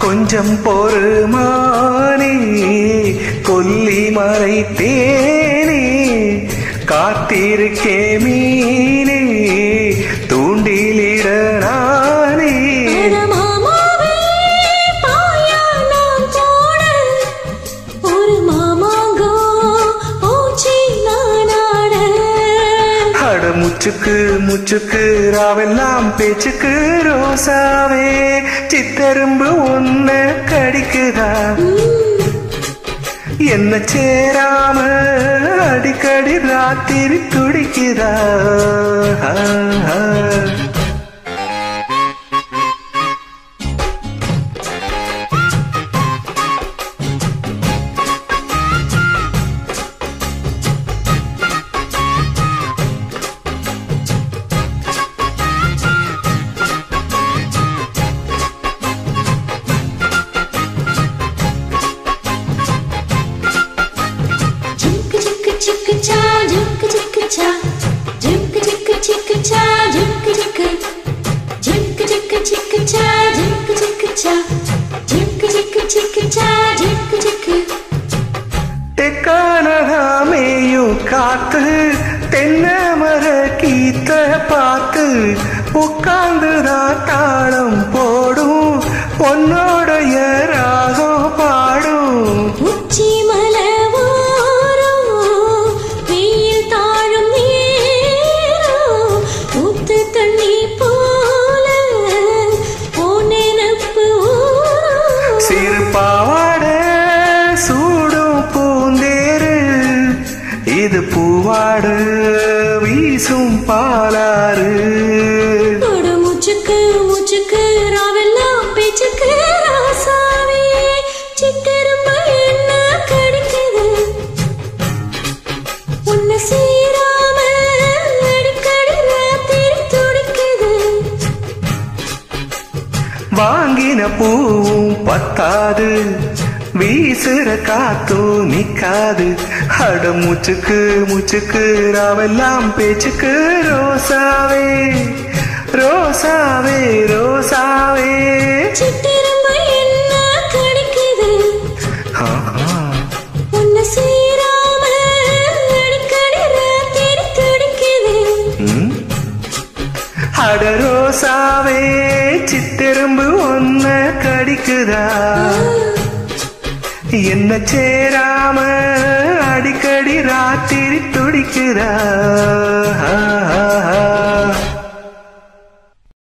கொஞ்சம் பொறுமானே கொல்லி மறைத்தேனே காத்திருக்கே மீனே தூண்டிலிட நானே அட மாமாவே பாயா நான் போட ஒரு மாமாங்கோ பூச்சி நானாட அட முச்சுக்கு முச்சுக்கு ராவெல்லாம் பேச்சுக்கு ரோசாவே சித்தரும்பு ஒன்ன கடிக்குதா என்ன சேராம அடிக்கடி ராத்திரி துடிக்குதா ஆ, ஆ. ஜுக்கு ஜுக்கு ஜுக்கு சா ஜுக்கு ஜுக்கு சா ஜுக்கு ஜுக்கு ஜுக்கு சா ஜுக்கு ஜுக்கு ஜுக்கு ஜுக்கு ஜுக்கு சா ஜுக்கு ஜுக்கு சா ஜுக்கு ஜுக்கு ஜுக்கு சா ஜுக்கு ஜுக்கு தெக்கானதாமேயும் காத்து தென்னை மர கீத்த பார்த்து உட்கார்ந்துதான் தாளம் போடும் உன்னோடைய ராகம் பாடும் உச்சி மலவாரம் வெயில் தாழும் நேரம் ஊத்து தண்ணி போல பொன்னெனப்பு ஊறும். சிறு பாவாட சூடும் பூந்தேரு இது பூவாடு வீசும் பாலாறு தொடு மூச்சுக்கு மூச்சுக்கு ராவெல்லாம் பேச்சுக்கு ராசாவே சிட்டெரும்பு என்ன கடிக்குது உன்னை சீராம அடிக்கடி ராத்திரி துடிக்குது வாங்கின பூவும் பத்தாது வீசுற காத்தும் நிக்காது அட மூச்சுக்கு மூச்சுக்கு ராவெல்லாம் பேச்சுக்கு ரோசாவே ரோசாவே ரோசாவே சிட்டெரும்பு என்ன கடிக்குது ஆஹா. உன்னை சீராம அடிக்கடி ராத்திரி துடிக்குது ம். அட ரோசாவே சித்தெரும்பு ஒன்ன கடிக்குதா என்ன சேராம அடிக்கடி ராத்திரி துடிக்குதா ஆ, ஆ, ஆ.